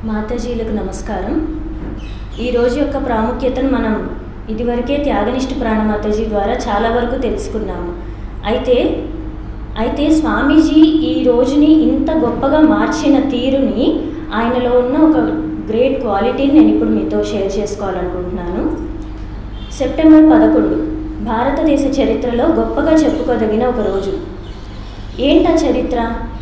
మాతాజీలకు నమస్కారం ఈ రోజు యొక్క ప్రాముఖ్యతను మనం ఇదివరకే త్యాగనిష్ట ప్రాణమాతాజీ ద్వారా చాలా వరకు తెలుసుకున్నాము అయితే అయితే స్వామీజీ ఈ రోజుని ఇంత గొప్పగా మార్చిన తీరుని ఆయనలో ఉన్న ఒక గ్రేట్ క్వాలిటీని నేను ఇప్పుడు మీతో షేర్ చేసుకోవాలనుకుంటున్నాను సెప్టెంబర్ పదకొండు భారతదేశ చరిత్రలో గొప్పగా చెప్పుకోదగిన ఒక రోజు ఏంటా చరిత్ర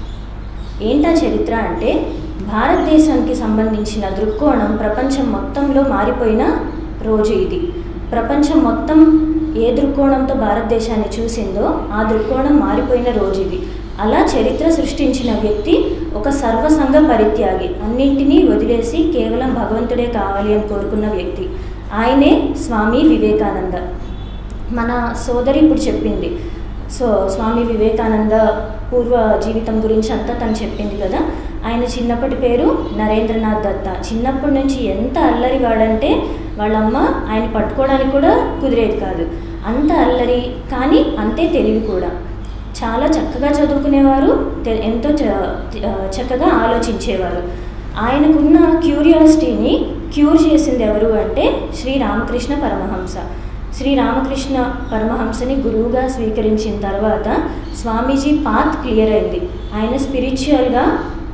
ఏంటా చరిత్ర అంటే భారతదేశానికి సంబంధించిన దృక్కోణం ప్రపంచం మొత్తంలో మారిపోయిన రోజు ఇది ప్రపంచం మొత్తం ఏ దృక్కోణంతో భారతదేశాన్ని చూసిందో ఆ దృక్కోణం మారిపోయిన రోజు ఇది అలా చరిత్ర సృష్టించిన వ్యక్తి ఒక సర్వసంగ పరిత్యాగి అన్నింటినీ వదిలేసి కేవలం భగవంతుడే కావాలి అని కోరుకున్న వ్యక్తి ఆయనే స్వామి వివేకానంద మన సోదరి ఇప్పుడు చెప్పింది సో స్వామి వివేకానంద పూర్వ జీవితం గురించి అంతా తను చెప్పింది కదా ఆయన చిన్నప్పటి పేరు నరేంద్రనాథ్ దత్త చిన్నప్పటి నుంచి ఎంత అల్లరి వాడంటే వాళ్ళమ్మ ఆయన పట్టుకోవడానికి కూడా కుదిరేది కాదు అంత అల్లరి కానీ అంతే తెలివి కూడా చాలా చక్కగా చదువుకునేవారు తె- ఎంతో చ- చక్కగా ఆలోచించేవారు ఆయనకున్న క్యూరియాసిటీని క్యూర్ చేసింది ఎవరు అంటే శ్రీ రామకృష్ణ పరమహంస శ్రీ రామకృష్ణ పరమహంసని గురువుగా స్వీకరించిన తర్వాత స్వామీజీ పాత్ క్లియర్ అయింది ఆయన స్పిరిచువల్గా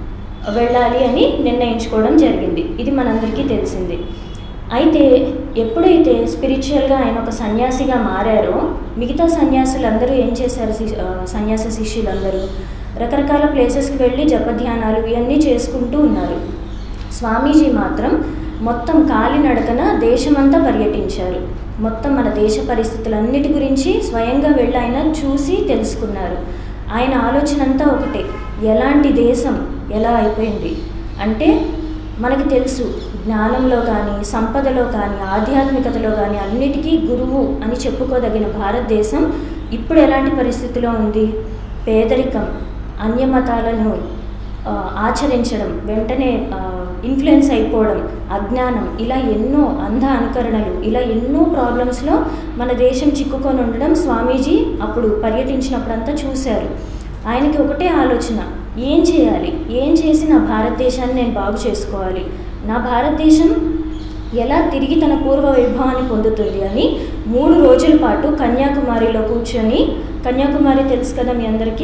వెళ్ళాలి అని నిర్ణయించుకోవడం జరిగింది ఇది మనందరికీ తెలిసింది అయితే ఎప్పుడైతే స్పిరిచువల్గా ఆయన ఒక సన్యాసిగా మారారో మిగతా సన్యాసులందరూ ఏం చేశారు శి- ఆ, సన్యాస శిష్యులందరూ రకరకాల ప్లేసెస్కి వెళ్ళి జపధ్యానాలు ఇవన్నీ చేసుకుంటూ ఉన్నారు స్వామీజీ మాత్రం మొత్తం కాలినడకన దేశమంతా పర్యటించారు మొత్తం మన దేశ పరిస్థితులన్నిటి గురించి స్వయంగా వెళ్ళి ఆయన చూసి తెలుసుకున్నారు ఆయన ఆలోచన అంతా ఒకటే ఎలాంటి దేశం ఎలా అయిపోయింది అంటే మనకి తెలుసు జ్ఞానంలో కానీ సంపదలో కానీ ఆధ్యాత్మికతలో కానీ అన్నిటికీ గురువు అని చెప్పుకోదగిన భారతదేశం ఇప్పుడు ఎలాంటి పరిస్థితిలో ఉంది పేదరికం అన్యమతాలను ఆ, ఆచరించడం వెంటనే ఇన్ఫ్లుయెన్స్ అయిపోవడం అజ్ఞానం ఇలా ఎన్నో అంధ అనుకరణలు ఇలా ఎన్నో ప్రాబ్లమ్స్లో మన దేశం చిక్కుకొని ఉండడం స్వామీజీ అప్పుడు పర్యటించినప్పుడంతా చూశారు ఆయనకి ఒకటే ఆలోచన ఏం చేయాలి ఏం చేసి నా భారతదేశాన్ని నేను బాగు చేసుకోవాలి నా భారతదేశం ఎలా తిరిగి తన పూర్వ వైభవాన్ని పొందుతుంది అని మూడు రోజుల పాటు కన్యాకుమారిలో కూర్చొని కన్యాకుమారి తెలుసు కదా మీ అందరికీ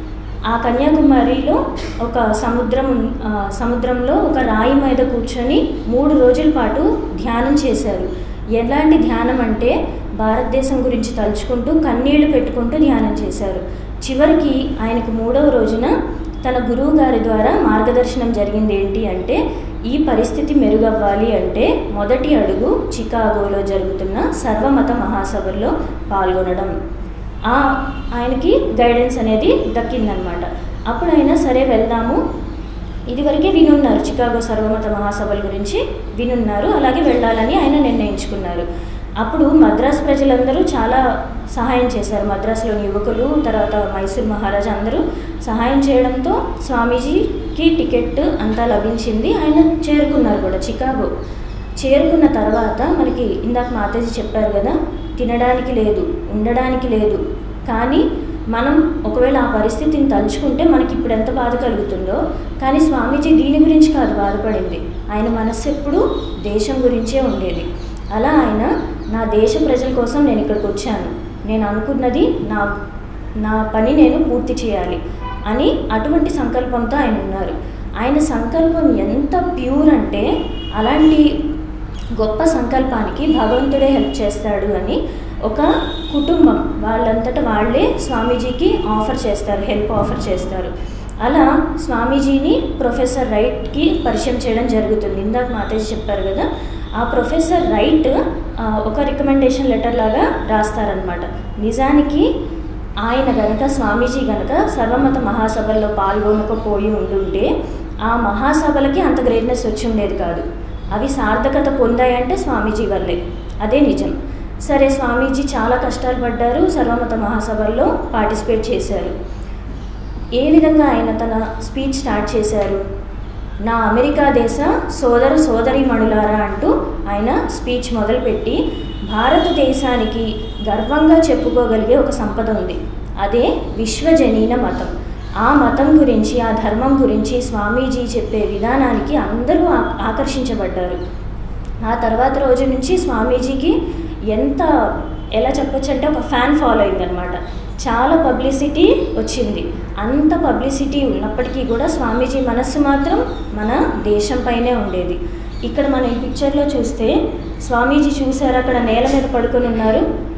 ఆ కన్యాకుమారిలో ఒక సముద్రం ఉన్- ఆ, సముద్రంలో ఒక రాయి మీద కూర్చొని మూడు రోజుల పాటు ధ్యానం చేశారు ఎలాంటి ధ్యానం అంటే భారతదేశం గురించి తలుచుకుంటూ కన్నీళ్లు పెట్టుకుంటూ ధ్యానం చేశారు చివరికి ఆయనకు మూడవ రోజున తన గురువు గారి ద్వారా మార్గదర్శనం జరిగింది ఏంటి అంటే ఈ పరిస్థితి మెరుగవ్వాలి అంటే మొదటి అడుగు చికాగోలో జరుగుతున్న సర్వమత మహాసభల్లో పాల్గొనడం ఆ ఆయనకి గైడెన్స్ అనేది దక్కిందనమాట అప్పుడు అయినా సరే వెళ్దాము ఇదివరకే వినున్నారు చికాగో సర్వమత మహాసభల గురించి వినున్నారు అలాగే వెళ్ళాలని ఆయన నిర్ణయించుకున్నారు అప్పుడు మద్రాస్ ప్రజలందరూ చాలా సహాయం చేశారు మద్రాసులోని యువకులు తర్వాత మైసూర్ మహారాజా అందరూ సహాయం చేయడంతో స్వామీజీకి టికెట్ అంతా లభించింది ఆయన చేరుకున్నారు కూడా చికాగో చేరుకున్న తర్వాత మనకి ఇందాక మాతాజీ చెప్పారు కదా తినడానికి లేదు ఉండడానికి లేదు కానీ మనం ఒకవేళ ఆ పరిస్థితిని తలుచుకుంటే మనకి ఇప్పుడు ఎంత బాధ కలుగుతుందో కానీ స్వామీజీ దీని గురించి కాదు బాధపడింది ఆయన మనస్సు ఎప్పుడు దేశం గురించే ఉండేది అలా ఆయన నా దేశ ప్రజల కోసం నేను ఇక్కడికి వచ్చాను నేను అనుకున్నది నా నా పని నేను పూర్తి చేయాలి అని అటువంటి సంకల్పంతో ఆయన ఉన్నారు ఆయన సంకల్పం ఎంత ప్యూర్ అంటే అలాంటి గొప్ప సంకల్పానికి భగవంతుడే హెల్ప్ చేస్తాడు అని ఒక కుటుంబం వాళ్ళంతట వాళ్ళే స్వామీజీకి ఆఫర్ చేస్తారు హెల్ప్ ఆఫర్ చేస్తారు అలా స్వామీజీని ప్రొఫెసర్ రైట్కి పరిచయం చేయడం జరుగుతుంది ఇందాక మాతేజీ చెప్పారు కదా ఆ ప్రొఫెసర్ రైట్ ఆ, ఒక రికమెండేషన్ లెటర్ లాగా రాస్తారనమాట నిజానికి ఆయన గనక స్వామీజీ గనక సర్వమత మహాసభల్లో పాల్గొనకపోయి ఉండుంటే ఆ మహాసభలకి అంత గ్రేట్నెస్ వచ్చి ఉండేది కాదు అవి సార్థకత పొందాయంటే స్వామీజీ వల్లే అదే నిజం సరే స్వామీజీ చాలా కష్టాలు పడ్డారు సర్వమత మహాసభల్లో పార్టిసిపేట్ చేశారు ఏ విధంగా ఆయన తన స్పీచ్ స్టార్ట్ చేశారు నా అమెరికా దేశ సోదర సోదరీమణులారా అంటూ ఆయన స్పీచ్ మొదలుపెట్టి భారతదేశానికి గర్వంగా చెప్పుకోగలిగే ఒక సంపద ఉంది అదే విశ్వజనీన మతం ఆ మతం గురించి ఆ ధర్మం గురించి స్వామీజీ చెప్పే విధానానికి అందరూ ఆ- ఆకర్షించబడ్డారు ఆ తర్వాత రోజు నుంచి స్వామీజీకి ఎంత ఎలా చెప్పొచ్చు అంటే ఒక ఫ్యాన్ ఫాలోయింగ్ అనమాట చాలా పబ్లిసిటీ వచ్చింది అంత పబ్లిసిటీ ఉన్నప్పటికీ కూడా స్వామీజీ మనస్సు మాత్రం మన దేశం పైనే ఉండేది ఇక్కడ మనం ఈ పిక్చర్లో చూస్తే స్వామీజీ చూసారు అక్కడ నేల మీద పడుకొని ఉన్నారు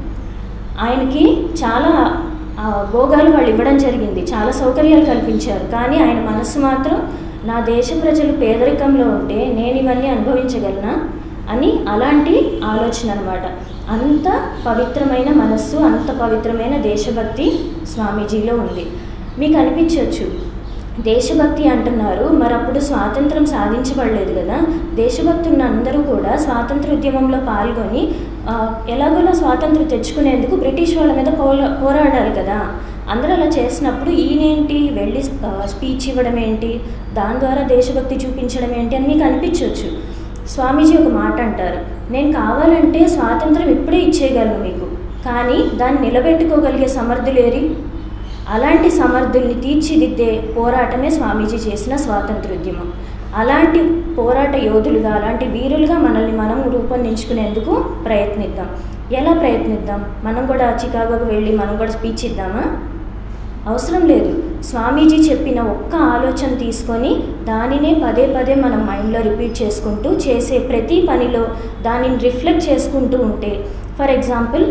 ఆయనకి చాలా ఆ, భోగాలు వాళ్ళు ఇవ్వడం జరిగింది చాలా సౌకర్యాలు కల్పించారు కానీ ఆయన మనస్సు మాత్రం నా దేశ ప్రజలు పేదరికంలో ఉంటే నేను ఇవన్నీ అనుభవించగలనా అని అలాంటి ఆలోచన అనమాట అంత పవిత్రమైన మనస్సు అంత పవిత్రమైన దేశభక్తి స్వామీజీలో ఉంది మీకు అనిపించవచ్చు దేశభక్తి అంటున్నారు మరి అప్పుడు స్వాతంత్రం సాధించబడలేదు కదా దేశభక్తి ఉన్న అందరూ కూడా స్వాతంత్ర ఉద్యమంలో పాల్గొని ఆ, ఎలాగోలా స్వాతంత్రం తెచ్చుకునేందుకు బ్రిటిష్ వాళ్ళ మీద పోలా పోరాడాలి కదా అందరూ అలా చేసినప్పుడు ఈయనేంటి వెళ్ళి ఆ, స్పీచ్ ఇవ్వడం ఏంటి దాని ద్వారా దేశభక్తి చూపించడం ఏంటి అని మీకు అనిపించవచ్చు స్వామీజీ ఒక మాట అంటారు నేను కావాలంటే స్వాతంత్రం ఇప్పుడే ఇచ్చేయగలను మీకు కానీ దాన్ని నిలబెట్టుకోగలిగే సమర్థులేరి అలాంటి సమర్థుల్ని తీర్చిదిద్దే పోరాటమే స్వామీజీ చేసిన స్వాతంత్రోద్యమం అలాంటి పోరాట యోధులుగా అలాంటి వీరులుగా మనల్ని మనం రూపొందించుకునేందుకు ప్రయత్నిద్దాం ఎలా ప్రయత్నిద్దాం మనం కూడా చికాగోకు వెళ్ళి మనం కూడా స్పీచ్ ఇద్దామా అవసరం లేదు స్వామీజీ చెప్పిన ఒక్క ఆలోచన తీసుకొని దానినే పదే పదే మనం మైండ్లో రిపీట్ చేసుకుంటూ చేసే ప్రతి పనిలో దానిని రిఫ్లెక్ట్ చేసుకుంటూ ఉంటే ఫర్ ఎగ్జాంపుల్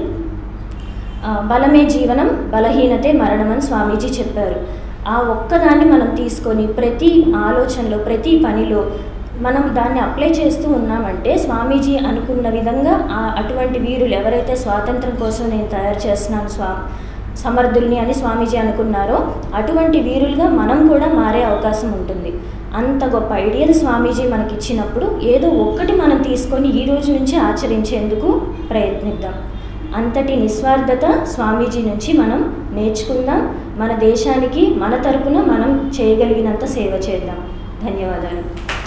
ఆ, బలమే జీవనం బలహీనతే మరణం అని స్వామీజీ చెప్పారు ఆ ఒక్కదాన్ని మనం తీసుకొని ప్రతి ఆలోచనలో ప్రతి పనిలో మనం దాన్ని అప్లై చేస్తూ ఉన్నామంటే స్వామీజీ అనుకున్న విధంగా ఆ అటువంటి వీరులు ఎవరైతే స్వాతంత్రం కోసం నేను తయారు చేస్తున్నాను స్వా సమర్థుల్ని అని స్వామీజీ అనుకున్నారో అటువంటి వీరులుగా మనం కూడా మారే అవకాశం ఉంటుంది అంత గొప్ప ఐడియల్ స్వామీజీ మనకి ఇచ్చినప్పుడు ఏదో ఒక్కటి మనం తీసుకొని ఈ రోజు నుంచి ఆచరించేందుకు ప్రయత్నిద్దాం అంతటి నిస్వార్థత స్వామీజీ నుంచి మనం నేర్చుకుందాం మన దేశానికి మన తరపున మనం చేయగలిగినంత సేవ చేద్దాం ధన్యవాదాలు